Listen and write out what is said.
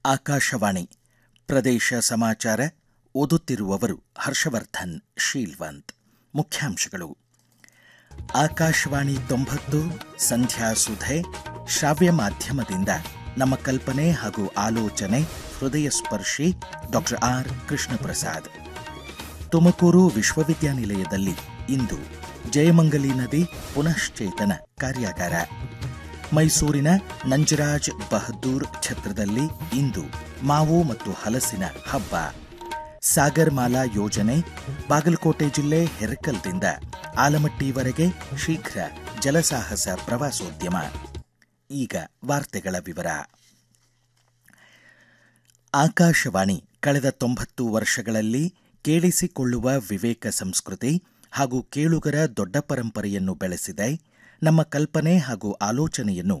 ಆಕಾಶವಾಣಿ ಪ್ರದೇಶ ಸಮಾಚಾರ ಓದುತ್ತಿರುವವರು ಹರ್ಷವರ್ಧನ್ ಶೀಲ್ವಂತ್ ಮುಖ್ಯಾಂಶಗಳು ಆಕಾಶವಾಣಿ ತೊಂಬತ್ತು ಸಂಧ್ಯಾ ಸುಧೆ ಶ್ರಾವ್ಯ ಮಾಧ್ಯಮದಿಂದ ನಮ್ಮ ಕಲ್ಪನೆ ಹಾಗೂ ಆಲೋಚನೆ ಹೃದಯ ಸ್ಪರ್ಶಿ ಡಾಕ್ಟರ್ ಆರ್ ಕೃಷ್ಣಪ್ರಸಾದ್ ತುಮಕೂರು ವಿಶ್ವವಿದ್ಯಾನಿಲಯದಲ್ಲಿ ಇಂದು ಜಯಮಂಗಲಿ ನದಿ ಪುನಶ್ಚೇತನ ಕಾರ್ಯಾಗಾರ ಮೈಸೂರಿನ ನಂಜರಾಜ್ ಬಹದ್ದೂರ್ ಛತ್ರದಲ್ಲಿ ಇಂದು ಮಾವು ಮತ್ತು ಹಲಸಿನ ಹಬ್ಬ ಸಾಗರ್ ಮಾಲಾ ಯೋಜನೆ ಬಾಗಲಕೋಟೆ ಜಿಲ್ಲೆ ಹೆರಕಲ್ದಿಂದ ಆಲಮಟ್ಟಿವರೆಗೆ ಶೀಘ್ರ ಜಲಸಾಹಸ ಪ್ರವಾಸೋದ್ಯಮ ಈಗ ವಾರ್ತೆಗಳ ವಿವರ ಆಕಾಶವಾಣಿ ಕಳೆದ ತೊಂಬತ್ತು ವರ್ಷಗಳಲ್ಲಿ ಕೇಳಿಸಿಕೊಳ್ಳುವ ವಿವೇಕ ಸಂಸ್ಕೃತಿ ಹಾಗೂ ಕೇಳುಗರ ದೊಡ್ಡ ಪರಂಪರೆಯನ್ನು ಬೆಳೆಸಿದೆ ನಮ್ಮ ಕಲ್ಪನೆ ಹಾಗೂ ಆಲೋಚನೆಯನ್ನು